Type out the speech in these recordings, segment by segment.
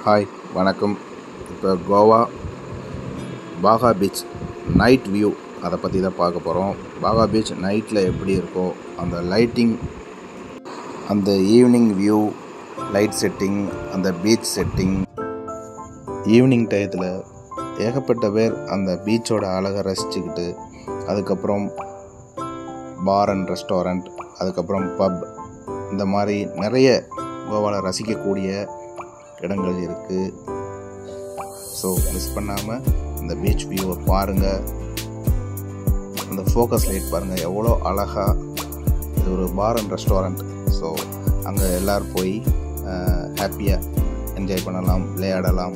hi வணக்கம் இப்போ Goa Baga beach night view அதை பற்றி தான் பார்க்க போகிறோம் பாகா பீச் நைட்டில் எப்படி இருக்கோ அந்த லைட்டிங் அந்த ஈவினிங் வியூ லைட் செட்டிங் அந்த பீச் செட்டிங் ஈவினிங் டயத்தில் ஏகப்பட்ட பேர் அந்த பீச்சோட அழகை ரசிச்சுக்கிட்டு அதுக்கப்புறம் பார் அண்ட் ரெஸ்டாரண்ட் அதுக்கப்புறம் பப் இந்த மாதிரி நிறைய கோவாவில் ரசிக்கக்கூடிய இடங்கள் இருக்குது ஸோ மிஸ் பண்ணாமல் இந்த பீச் வியூவை பாருங்கள் அந்த ஃபோக்கஸ் லைட் பாருங்கள் எவ்வளோ அழகாக இது ஒரு பார் அண்ட் ரெஸ்டாரண்ட் ஸோ அங்கே எல்லோரும் போய் ஹாப்பியாக என்ஜாய் பண்ணலாம் விளையாடலாம்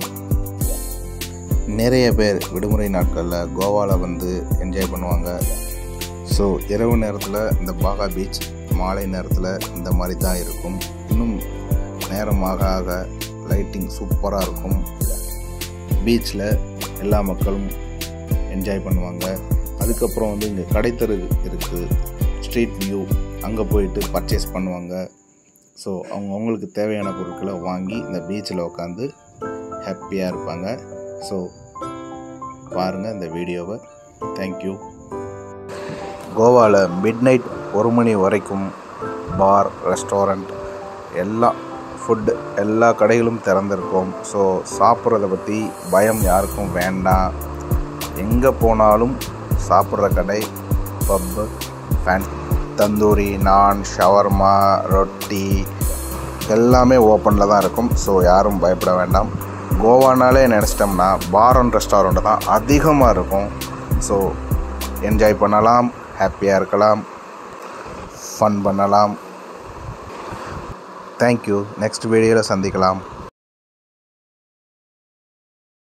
நிறைய பேர் விடுமுறை நாட்களில் கோவாவில் வந்து என்ஜாய் பண்ணுவாங்க ஸோ இரவு நேரத்தில் இந்த பாகா பீச் மாலை நேரத்தில் இந்த மாதிரி தான் இருக்கும் இன்னும் நேரமாக ஆக லைட்டிங் சூப்பராக இருக்கும் பீச்சில் எல்லா மக்களும் என்ஜாய் பண்ணுவாங்க அதுக்கப்புறம் வந்து இங்கே கடைத்தெரு இருக்குது ஸ்ட்ரீட் வியூ அங்கே போயிட்டு பர்ச்சேஸ் பண்ணுவாங்க ஸோ அவங்க அவங்களுக்கு தேவையான பொருட்களை வாங்கி இந்த பீச்சில் உட்காந்து ஹாப்பியாக இருப்பாங்க ஸோ பாருங்கள் இந்த வீடியோவை தேங்க்யூ கோவாவில் மிட் நைட் ஒரு மணி வரைக்கும் பார் ரெஸ்டாரண்ட் எல்லாம் ஃபுட்டு எல்லா கடைகளும் திறந்திருக்கும் ஸோ சாப்பிட்றத பற்றி பயம் யாருக்கும் வேண்டாம் எங்கே போனாலும் சாப்பிட்ற கடை பப்பு ஃபேன் தந்தூரி நான் ஷவர்மா ரொட்டி எல்லாமே ஓப்பனில் தான் இருக்கும் ஸோ யாரும் பயப்பட வேண்டாம் கோவானாலே நினச்சிட்டோம்னா பார் அண்ட் ரெஸ்டாரண்ட் தான் அதிகமாக இருக்கும் ஸோ என்ஜாய் பண்ணலாம் ஹாப்பியாக இருக்கலாம் ஃபன் பண்ணலாம் தேங்க்யூ நெக்ஸ்ட் வீடியோவில் சந்திக்கலாம்